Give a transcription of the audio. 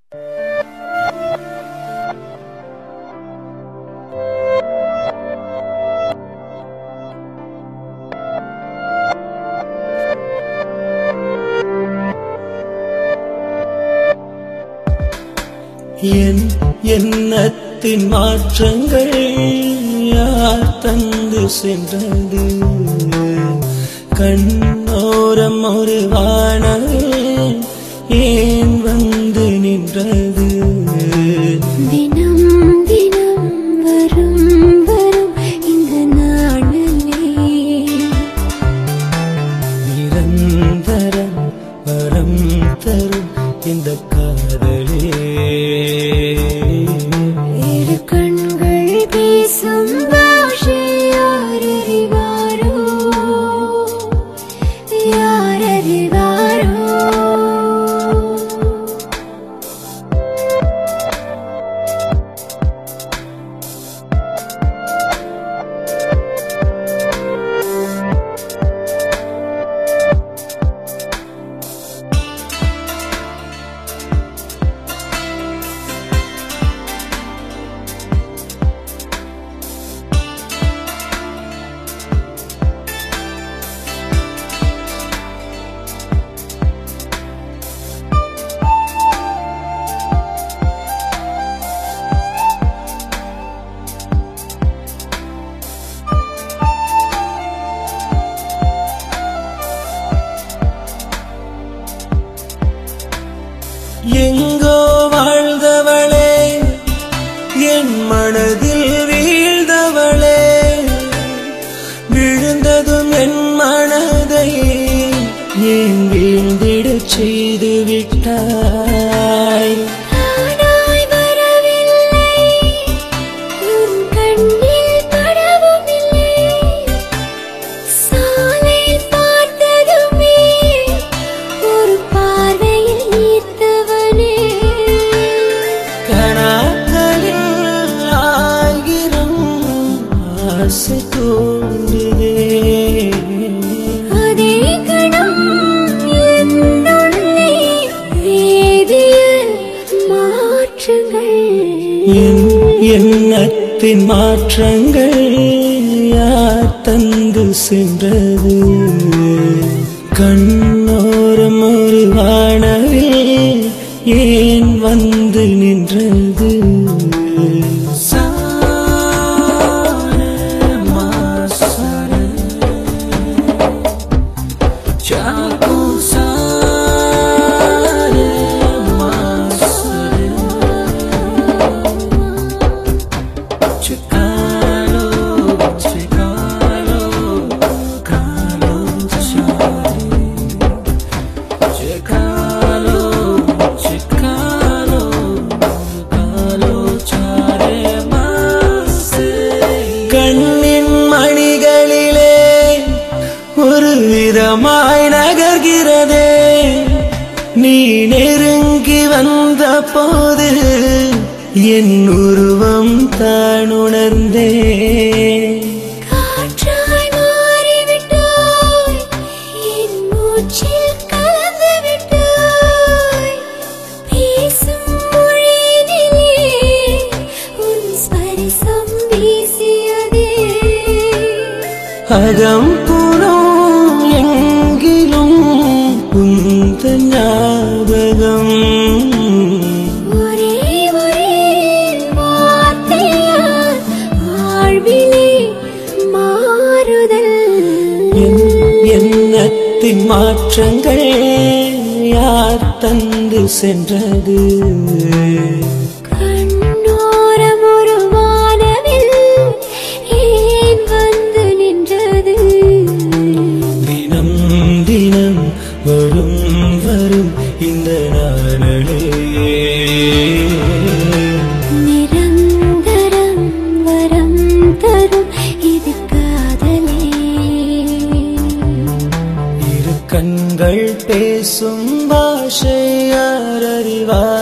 என் எண்ணத்தின் மாற்றங்கள் யார் தந்து சென்றது கண்ணோரம் ஒரு வானவில் ஏன் வந்து நின்றது தினம் தினம் வரும் வரும் இந்த நாளிலே நிரந்தரம் வரம் தரும் இந்த காதலே இரு கண்கள் பேசும் பாஷை யார் அறிவாரோ யார் அறிவாரோ எங்கோ வாழ்ந்தவளே என் மனதில் வீழ்ந்தவளே விழுந்ததும் என் மனதை ஏன் வீழ்ந்திடச் செய்து விட்டாய் தானாய் வரவில்லை உன் கண்ணில் படவும் இல்லை சாலையில் பார்த்ததுமே ஒரு பார்வையில் ஈர்த்தவனே கணாக்களில் ஆயிரம் ஆசை தோன்றுதே அதே கணம் என்னுள்ளே வேதியியல் மாற்றங்கள் என் எண்ணத்தின் மாற்றங்கள் யார் தந்து சென்றது கண்ணோரம் ஒரு வானவில் ஏன் வந்து நின்றது கண்ணின் மணிகளிலே ஒரு விதமாய் நகர்கிறதே நீ நெருங்கி வந்த போது என் உருவம் தான் உணர்ந்தே காற்றாய் மாறிவிட்டாய் என் மூச்சில் கலந்து விட்டாய் பேசும் மொழியினிலே உன் ஸ்பரிசம் வீசியதே அகம் புறம் எங்கிலும் உந்த ஞாபகம் ஒரே ஒரே வார்த்தையால் வாழ்விலே மாறுதல் என் எண்ணத்தின் மாற்றங்கள் யார் தந்து சென்றது கண்ணோரம் ஒரு வானவில் ஏன் வந்து நின்றது தினம் தினம் வரும் வரும் இந்த நாளே நிரந்தரம் வரம் தரும் இது காதலே இரு கண்கள் பேசும் பாஷை யார் அறிவார்